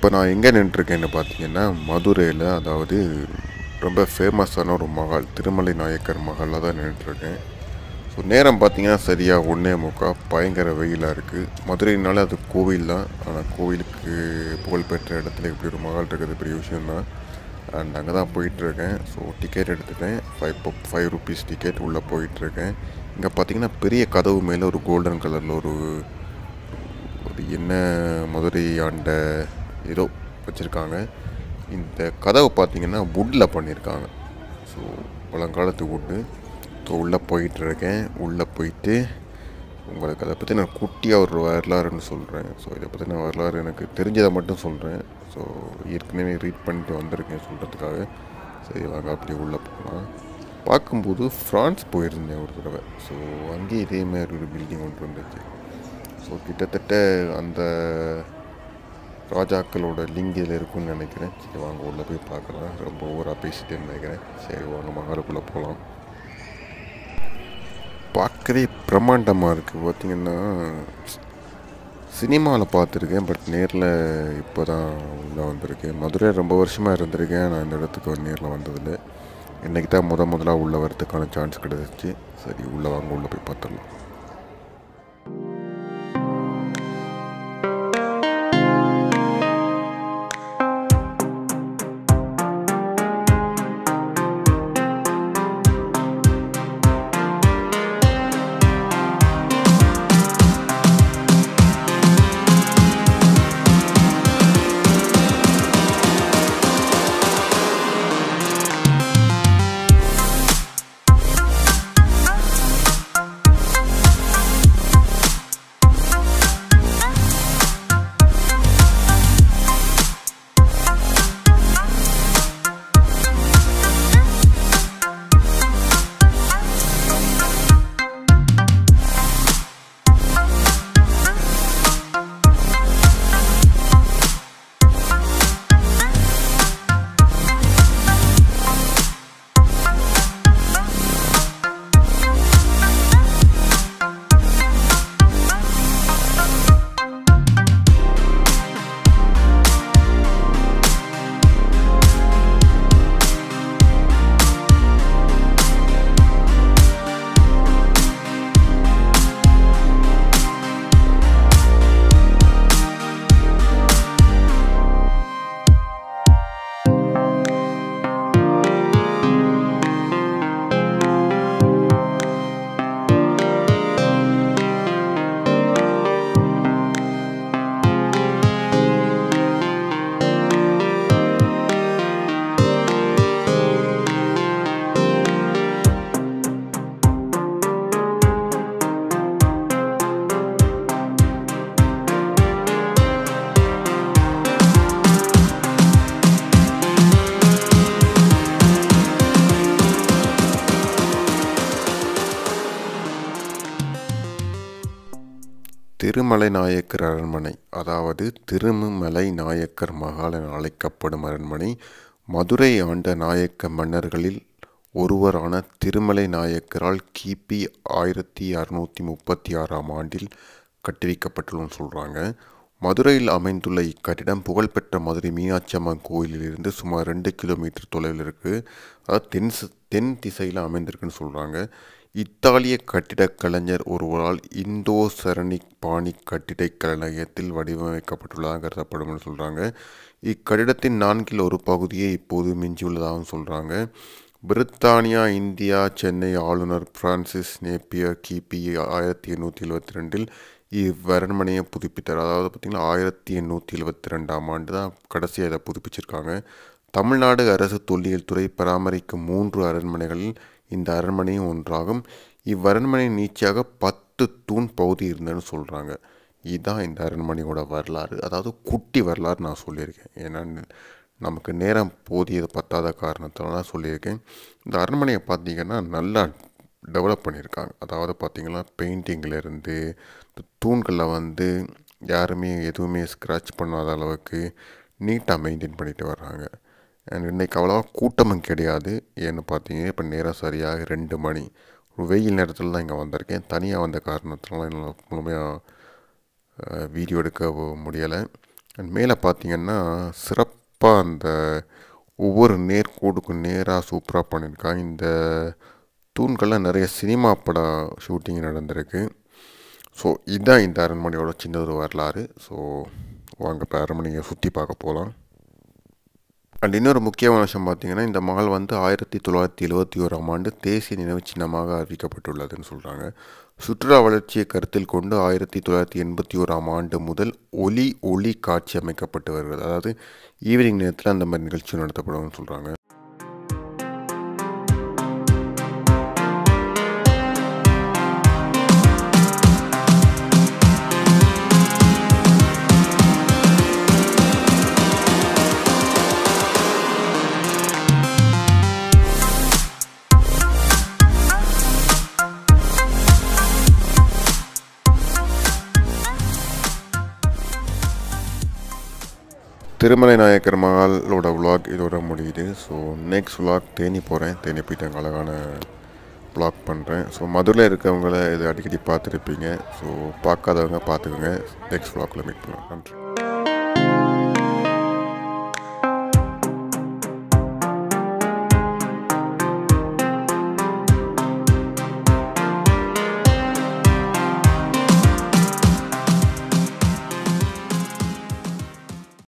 நான் எங்கே நின்றுருக்கேன்னு பார்த்தீங்கன்னா மதுரையில் அதாவது ரொம்ப ஃபேமஸான ஒரு மகால் திருமலை நாயக்கர் மகாலில் தான் நின்றுருக்கேன் ஸோ நேரம் பார்த்தீங்கன்னா சரியாக ஒன்றே முக்கால் பயங்கர வெயிலாக இருக்குது மதுரைனாலே அது கோவில் தான் ஆனால் கோவிலுக்கு புகழ்பெற்ற இடத்துல இப்படி ஒரு மகால் இருக்கிறது பெரிய விஷயம்தான் அண்ட் அங்கே தான் போயிட்டுருக்கேன் ஸோ டிக்கெட் எடுத்துட்டேன் ஃபைவ் ஃபைவ் ருபீஸ் டிக்கெட் உள்ளே போயிட்டுருக்கேன் இங்கே பார்த்தீங்கன்னா பெரிய கதவு மேலே ஒரு கோல்டன் கலரில் ஒரு ஒரு என்ன மதுரை ஆண்ட ஏதோ வச்சுருக்காங்க இந்த கதவை பார்த்தீங்கன்னா வுட்டில் பண்ணியிருக்காங்க ஸோ பழங்காலத்து வுட்டு ஸோ உள்ளே போயிட்டுருக்கேன் உள்ளே போயிட்டு உங்களுக்கு அதை பற்றி நான் குட்டியாக ஒரு வரலாறுன்னு சொல்கிறேன் ஸோ இதை பற்றி நான் வரலாறு எனக்கு தெரிஞ்சதை மட்டும் சொல்கிறேன் ஸோ ஏற்கனவே ரீட் பண்ணிட்டு வந்திருக்கேன் சொல்கிறதுக்காக சரி வாங்க அப்படியே உள்ளே போகலாம் பார்க்கும்போது ஃப்ரான்ஸ் போயிருந்தேன் ஒரு தடவை ஸோ அங்கேயே இதே மாதிரி ஒரு பில்டிங் ஒன்று இருந்துச்சு ஸோ கிட்டத்தட்ட அந்த ராஜாக்களோட லிங்க் இதில் இருக்கும்னு நினைக்கிறேன் சரி வாங்க உள்ளே போய் பார்க்கலாம் ரொம்ப ஓவராக பேசிட்டேன்னு நினைக்கிறேன் சரி வாங்க மகாலுக்குள்ளே போகலாம் பார்க்கவே பிரம்மாண்டமாக இருக்குது பார்த்திங்கன்னா சினிமாவில் பார்த்துருக்கேன் பட் நேரில் இப்போ தான் உள்ளே வந்திருக்கேன் மதுரை ரொம்ப வருஷமாக இருந்திருக்கேன் நான் இந்த இடத்துக்கு நேரில் வந்ததில்லை இன்றைக்கி தான் முத முதலாக உள்ளே வரதுக்கான சான்ஸ் கிடச்சிச்சு சரி உள்ளே வாங்க உள்ளே போய் பார்த்துடலாம் திருமலை நாயக்கர் அரண்மனை அதாவது திருமுமலை நாயக்கர் மகால் என அழைக்கப்படும் அரண்மனை மதுரை ஆண்ட நாயக்க மன்னர்களில் ஒருவரான திருமலை நாயக்கரால் கிபி ஆயிரத்தி அறுநூற்றி முப்பத்தி ஆறாம் ஆண்டில் கட்டுவிக்கப்பட்டுள்ளன்னு சொல்கிறாங்க மதுரையில் அமைந்துள்ள இக்கட்டிடம் புகழ்பெற்ற மதுரை மீனாட்சி அம்மன் கோயிலிலிருந்து சுமார் ரெண்டு கிலோமீட்டர் தொலைவில் இருக்குது அதாவது தென் தென் திசையில் அமைந்திருக்குன்னு சொல்கிறாங்க இத்தாலிய கட்டிடக் கலைஞர் ஒருவரால் இந்தோ சரணிக் பாணி கட்டிடக் கலையத்தில் வடிவமைக்கப்பட்டுள்ளதாக கருதப்படும்னு சொல்கிறாங்க இக்கட்டிடத்தின் நான்கில் ஒரு பகுதியை இப்போது மிஞ்சியுள்ளதாகவும் சொல்கிறாங்க பிரித்தானியா இந்தியா சென்னை ஆளுநர் பிரான்சிஸ் நேப்பியர் கிபி ஆயிரத்தி எண்ணூற்றி எழுபத்தி ரெண்டில் இவ்வரண்மனையை புதுப்பித்தார் அதாவது பார்த்திங்கன்னா ஆயிரத்தி எண்ணூற்றி எழுபத்தி ரெண்டாம் ஆண்டு தான் கடைசியாக இதை புதுப்பிச்சிருக்காங்க தமிழ்நாடு அரசு தொல்லியல் துறை பராமரிக்கும் மூன்று அரண்மனைகளில் இந்த அரண்மனையும் ஒன்றாகும் இவ்வரண்மனை நீச்சியாக பத்து தூண் பகுதி இருந்ததுன்னு சொல்கிறாங்க இதுதான் இந்த அரண்மனையோட வரலாறு அதாவது குட்டி வரலாறு நான் சொல்லியிருக்கேன் ஏன்னா நமக்கு நேரம் போதியது பத்தாத காரணத்தால் தான் சொல்லியிருக்கேன் இந்த அரண்மனையை பார்த்தீங்கன்னா நல்லா டெவலப் பண்ணியிருக்காங்க அதாவது பார்த்திங்கன்னா பெயிண்டிங்கிலேருந்து தூண்களில் வந்து யாருமே எதுவுமே ஸ்க்ராட்ச் பண்ணாத அளவுக்கு நீட்டாக மெயின்டைன் பண்ணிட்டு வர்றாங்க அண்ட் இன்றைக்கி அவ்வளோவா கூட்டமும் கிடையாது ஏன்னு பார்த்தீங்கன்னா இப்போ நேரம் சரியாக ரெண்டு மணி ஒரு வெயில் நேரத்தில் தான் இங்கே வந்திருக்கேன் தனியாக வந்த காரணத்தினால என்னால் முழுமையாக வீடியோ எடுக்க முடியலை அண்ட் மேலே பார்த்தீங்கன்னா சிறப்பாக அந்த ஒவ்வொரு நேர்கோடுக்கும் நேராக சூப்பராக பண்ணியிருக்காங்க இந்த தூண்கள்லாம் நிறைய சினிமா பட ஷூட்டிங் நடந்திருக்கு ஸோ இதுதான் இந்த அரண்மனையோட சின்ன ஒரு வரலாறு ஸோ வாங்க இப்போ அரண்மனையை சுற்றி பார்க்க போகலாம் அண்ட் இன்னொரு முக்கியமான விஷயம் பார்த்தீங்கன்னா இந்த மகள் வந்து ஆயிரத்தி தொள்ளாயிரத்தி எழுபத்தி ஓராம் ஆண்டு தேசிய நினைவு சின்னமாக அறிவிக்கப்பட்டுள்ளதுன்னு சொல்கிறாங்க சுற்றுலா வளர்ச்சியை கருத்தில் கொண்டு ஆயிரத்தி தொள்ளாயிரத்தி எண்பத்தி ஓராம் ஆண்டு முதல் ஒலி ஒளி காட்சி அமைக்கப்பட்டு வருகிறது அதாவது ஈவினிங் நேரத்தில் அந்த மாதிரி நிகழ்ச்சி நடத்தப்படும்னு சொல்கிறாங்க திருமலை நாயக்கர் மகளோட விலாக் இதோட முடியுது ஸோ நெக்ஸ்ட் விலாக் தேனி போகிறேன் தேனி போயிட்டு அங்கே அழகான விலாக் பண்ணுறேன் ஸோ மதுரையில் இருக்கவங்கள இது அடிக்கடி பார்த்துருப்பீங்க ஸோ பார்க்காதவங்க பார்த்துக்கோங்க நெக்ஸ்ட் விலாக்கில் மீட் பண்ணலாம் நன்றி